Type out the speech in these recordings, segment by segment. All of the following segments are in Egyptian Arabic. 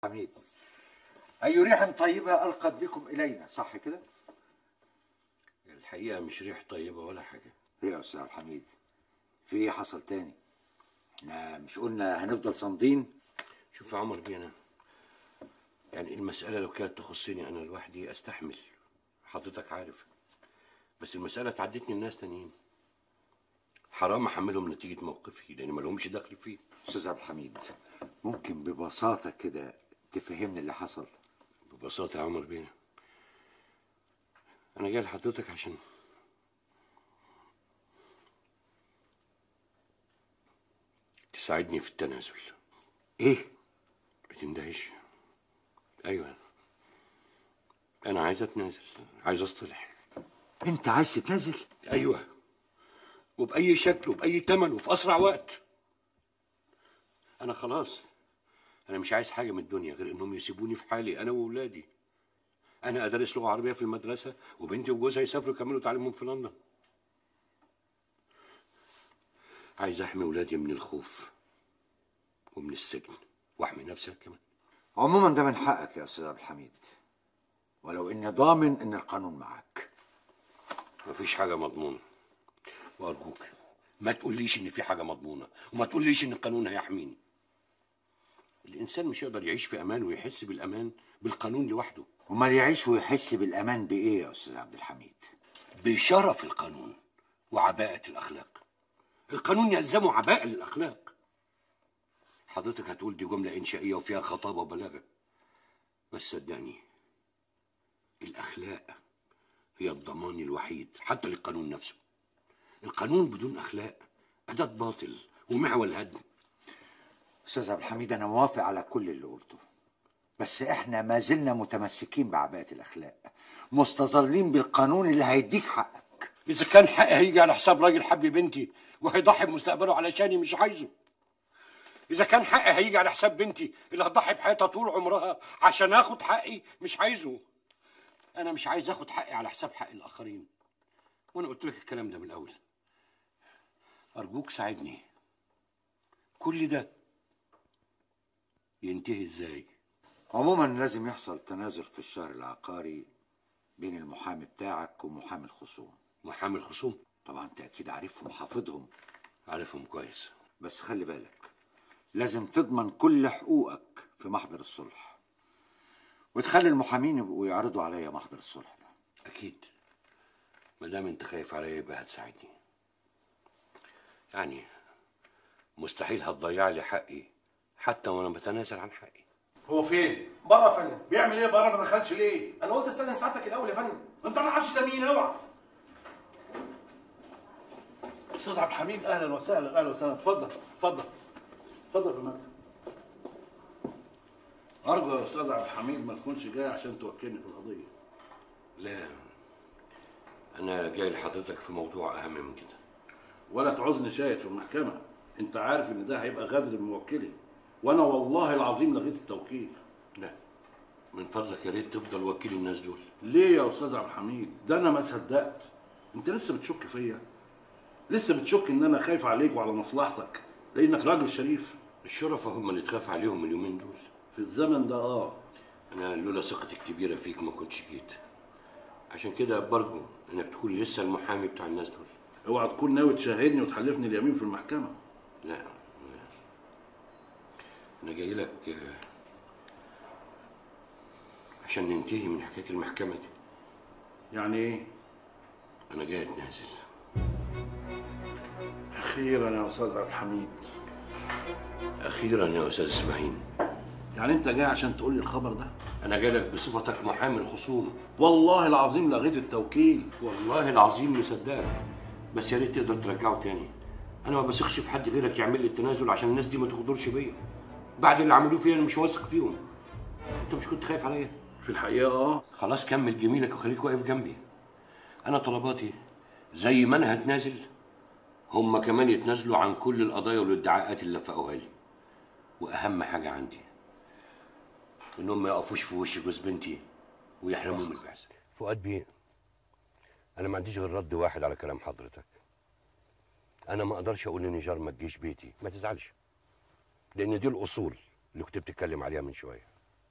حميد أي ريح طيبة ألقت بكم إلينا صح كده؟ الحقيقه مش ريح طيبه ولا حاجه إيه يا أستاذ عبد الحميد في إيه حصل تاني؟ احنا مش قلنا هنفضل صامدين؟ شوف يا عمر بينا يعني المسألة لو كانت تخصني أنا لوحدي أستحمل حضرتك عارف بس المسألة تعدتني لناس تانيين حرام أحملهم نتيجة موقفي لأن ما لهمش دخل فيه أستاذ عبد الحميد ممكن ببساطة كده تفهمني اللي حصل؟ ببساطة يا عمر بينا أنا جاي لحضرتك عشان تساعدني في التنازل إيه؟ ما تندهش أيوه أنا عايز أتنازل عايز أصطلح أنت عايز تتنازل؟ أيوه وبأي شكل وبأي تمن وفي أسرع وقت أنا خلاص أنا مش عايز حاجة من الدنيا غير إنهم يسيبوني في حالي أنا وأولادي أنا أدرس لغة عربية في المدرسة وبنتي وجوزها يسافروا يكملوا تعليمهم في لندن عايز أحمي ولادي من الخوف ومن السجن وأحمي نفسي كمان عموما ده من حقك يا أستاذ عبد الحميد ولو إني ضامن إن القانون معاك مفيش حاجة مضمونة وأرجوك ما تقوليش إن في حاجة مضمونة وما تقوليش إن القانون هيحميني الإنسان مش يقدر يعيش في أمان ويحس بالأمان بالقانون لوحده أمال يعيش ويحس بالأمان بإيه يا أستاذ عبد الحميد؟ بشرف القانون وعباءة الأخلاق القانون يلزمه عباءة للأخلاق حضرتك هتقول دي جملة إنشائية وفيها خطابة وبلاغة بس صدقني الأخلاق هي الضمان الوحيد حتى للقانون نفسه القانون بدون أخلاق أداة باطل ومعول هدم أستاذ عبد الحميد أنا موافق على كل اللي قلته بس إحنا ما زلنا متمسكين بعباءة الأخلاق مستظلين بالقانون اللي هيديك حقك إذا كان حقي هيجي على حساب راجل حب بنتي وهيضحي بمستقبله علشاني مش عايزه إذا كان حقي هيجي على حساب بنتي اللي هتضحي بحياتها طول عمرها عشان آخد حقي مش عايزه أنا مش عايز آخد حقي على حساب حق الآخرين وأنا قلت لك الكلام ده من الأول أرجوك ساعدني كل ده ينتهي إزاي؟ عموما لازم يحصل تنازل في الشهر العقاري بين المحامي بتاعك ومحامي الخصوم محامي الخصوم طبعا انت اكيد عارفهم حافظهم عارفهم كويس بس خلي بالك لازم تضمن كل حقوقك في محضر الصلح وتخلي المحامين يبقوا يعرضوا عليا محضر الصلح ده أكيد ما دام أنت خايف عليا يبقى هتساعدني يعني مستحيل هتضيع لي حقي حتى وأنا بتنازل عن حقي هو فين؟ بره يا فندم بيعمل ايه بره ما دخلش ليه؟ انا قلت استاذن سعادتك الاول يا فندم انت ما تعرفش ده مين اوعى استاذ عبد الحميد اهلا وسهلا اهلا وسهلا اتفضل اتفضل اتفضل في المكتب ارجو يا استاذ عبد الحميد ما تكونش جاي عشان توكلني في القضيه لا أنا جاي لحضرتك في موضوع أهم من كده ولا تعوزني شاهد في المحكمه انت عارف ان ده هيبقى غدر من موكلي وانا والله العظيم لغيت التوكيل لا من فضلك يا ريت تفضل وكيل الناس دول ليه يا استاذ عبد الحميد ده انا ما صدقت انت لسه بتشك فيا لسه بتشك ان انا خايف عليك وعلى مصلحتك لانك راجل شريف الشرفاء هم اللي تخاف عليهم اليومين دول في الزمن ده اه أنا لولا ثقتي الكبيرة فيك ما كنتش جيت عشان كده برجو إنك تكون لسه المحامي بتاع الناس دول اوعى تكون ناوي تشاهدني وتحلفني اليمين في المحكمه لا لا. أنا جاي لك آه، عشان ننتهي من حكاية المحكمة دي يعني ايه أنا جاي أتنازل اخيرا يا استاذ عبد الحميد أخيرا يا أستاذ إسماعيل يعني انت جاي عشان تقول لي الخبر ده أنا جاي لك بصفتك محامي الخصوم والله العظيم لغيت التوكيل والله العظيم مصدقك بس يا ريت تقدر ترجعه تاني انا ما بثقش في حد غيرك يعمل لي التنازل عشان الناس دي ما تغدرش بيا بعد اللي عملوه فيا انا مش واثق فيهم انت مش كنت خايف عليا في الحقيقه اه خلاص كمل جميلك وخليك واقف جنبي انا طلباتي زي ما انا هتنازل هم كمان يتنازلوا عن كل القضايا والادعاءات اللي لفقوها لي واهم حاجه عندي انهم ما يقفوش في وش جوز بنتي ويحرموني من البحث فؤاد بيه انا ما عنديش غير رد واحد على كلام حضرتك انا ما اقدرش اقول لنجار ما تجيش بيتي ما تزعلش لان دي الاصول اللي كنت بتتكلم عليها من شويه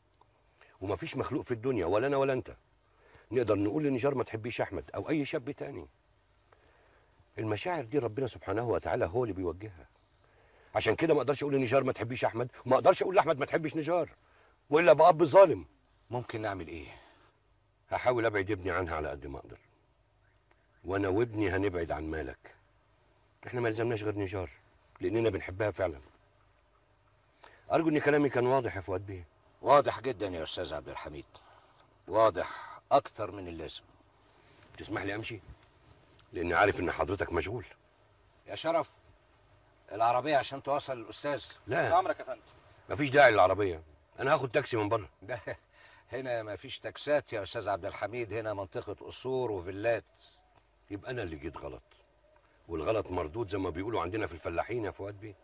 ومفيش مخلوق في الدنيا ولا انا ولا انت نقدر نقول لنجار ما تحبيش احمد او اي شاب تاني المشاعر دي ربنا سبحانه وتعالى هو اللي بيوجهها عشان كده ما اقدرش اقول لنجار ما تحبيش احمد وما اقدرش اقول لاحمد ما تحبش نجار والا ابقى اب ظالم ممكن نعمل ايه هحاول ابعد ابني عنها على قد ما اقدر وانا وابني هنبعد عن مالك احنا ما لزمناش غير نجار لاننا بنحبها فعلا ارجو ان كلامي كان واضح يا فؤاد بيه واضح جدا يا استاذ عبد الحميد واضح اكتر من اللازم تسمح لي امشي لاني عارف ان حضرتك مشغول يا شرف العربيه عشان توصل الاستاذ لا امرك يا فندم مفيش داعي للعربيه انا هاخد تاكسي من بره ده هنا ما فيش تاكسات يا استاذ عبد الحميد هنا منطقه قصور وفيلات يبقى انا اللي جيت غلط والغلط مردود زي ما بيقولوا عندنا في الفلاحين يا فؤاد بيه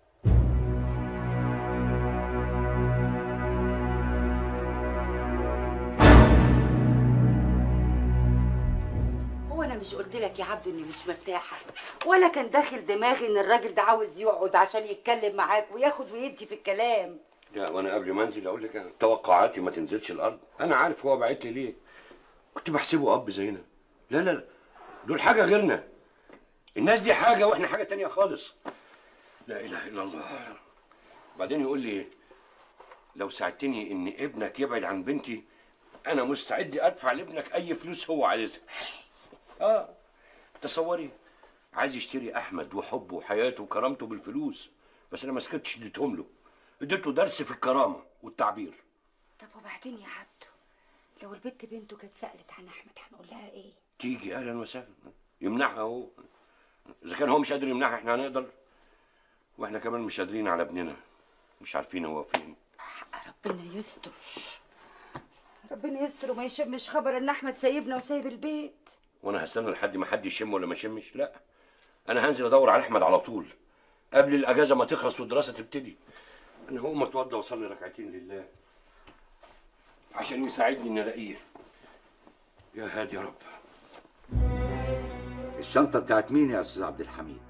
هو انا مش قلت لك يا عبدو اني مش مرتاحه ولا كان داخل دماغي ان الراجل ده عاوز يقعد عشان يتكلم معاك وياخد ويدي في الكلام لا وانا قبل ما انزل اقول لك أنا توقعاتي ما تنزلش الارض انا عارف هو بعت لي ليه كنت بحسبه اب زينا لا لا لا دول حاجه غيرنا الناس دي حاجه واحنا حاجه تانية خالص لا اله الا الله بعدين يقول لي لو ساعدتني ان ابنك يبعد عن بنتي انا مستعد ادفع لابنك اي فلوس هو عايزها اه تصوري عايز يشتري احمد وحبه وحياته وكرامته بالفلوس بس انا ما سكتش اديتهم له اديته درس في الكرامه والتعبير طب وبعدين يا عبدو لو البت بنته كانت سالت عن احمد هنقول لها ايه تيجي اهلا وسهلا يمنعها هو اذا كان هو مش قادر يمنعها احنا هنقدر واحنا كمان مش قادرين على ابننا مش عارفين هو فين ربنا يستر ربنا يستر وما يشمش خبر ان احمد سايبنا وسايب البيت وانا هستنى لحد ما حد يشم ولا ما يشمش لا انا هنزل ادور على احمد على طول قبل الاجازه ما تخلص والدراسه تبتدي انا هقوم اتوضى واصلي ركعتين لله عشان يساعدني ان الاقيه يا هادي يا رب الشنطة بتاعت مين يا أستاذ عبد الحميد؟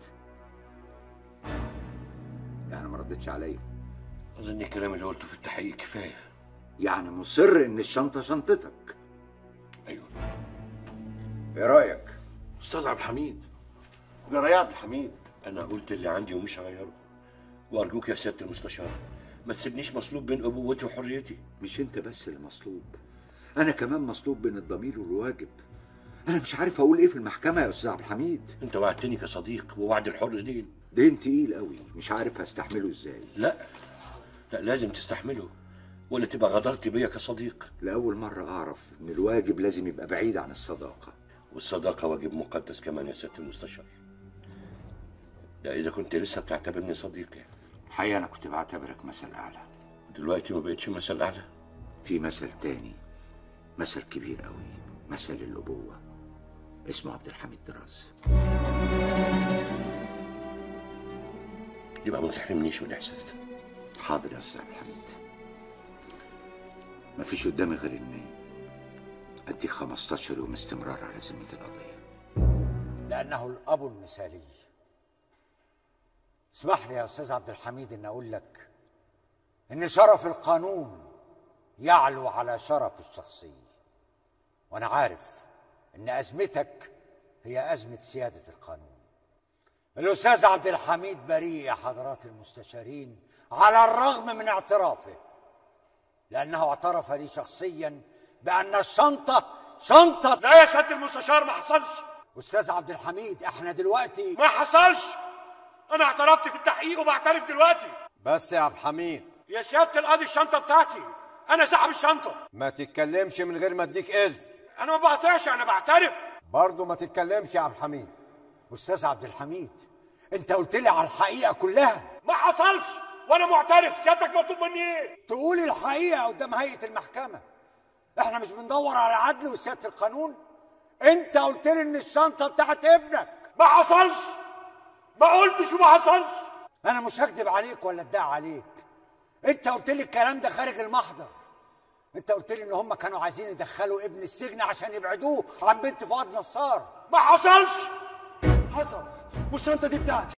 يعني ما ردتش عليا اظن الكلام اللي قلته في التحقيق كفايه يعني مصر إن الشنطة شنطتك ايوه إيه رأيك؟ استاذ عبد الحميد جرى يا عبد الحميد انا قلت اللي عندي ومش هغيره وارجوك يا سياده المستشار ما تسيبنيش مصلوب بين ابوتي وحريتي مش أنت بس اللي مصلوب أنا كمان مصلوب بين الضمير والواجب أنا مش عارف أقول إيه في المحكمة يا أستاذ عبد الحميد انت وعدتني كصديق ووعد الحر دين دين تقيل قوي مش عارف هستحمله إزاي لا لا لازم تستحمله ولا تبقى غدرت بيا كصديق لأول مرة أعرف إن الواجب لازم يبقى بعيد عن الصداقة والصداقه واجب مقدس كمان يا سياده المستشار ده اذا كنت لسه بتعتبرني صديقي الحقيقة أنا كنت بعتبرك مثل أعلى دلوقتي ما بقتش مثل اعلى في مثل تاني مثل كبير قوي مثل الأبوة اسمه عبد الحميد دراز يبقى ما تحرمنيش من الاحساس ده حاضر يا أستاذ عبد الحميد مفيش قدامي غير إني أديك 15 يوم استمرار على ذمة القضية لأنه الأب المثالي اسمح لي يا أستاذ عبد الحميد أن أقول لك إن شرف القانون يعلو على شرف الشخصي وأنا عارف إن أزمتك هي أزمة سيادة القانون الأستاذ عبد الحميد بريء يا حضرات المستشارين على الرغم من اعترافه لأنه اعترف لي شخصيا بأن الشنطة شنطة لا يا سياده المستشار ما حصلش أستاذ عبد الحميد إحنا دلوقتي ما حصلش انا اعترفت في التحقيق وبعترف دلوقتي بس يا عبد الحميد يا سياده القاضي الشنطه بتاعتي انا صاحب الشنطه ما تتكلمش من غير ما اديك اذن انا ما بعطيش انا بعترف برضه ما تتكلمش يا عبد الحميد أستاذ عبد الحميد أنت قلت لي على الحقيقة كلها ما حصلش وانا معترف سيادتك مطلوب مني ايه تقول الحقيقة قدام هيئة المحكمة احنا مش بندور على عدل وسيادة القانون انت قلت لي ان الشنطة بتاعت ابنك ما حصلش ما قلتش وما حصلش انا مش هكذب عليك ولا ادعي عليك انت قلت لي الكلام ده خارج المحضر انت قلت لي ان هم كانوا عايزين يدخلوا ابن السجن عشان يبعدوه عن بنت فؤاد نصار ما حصلش حصل والشنطة دي بتاعتي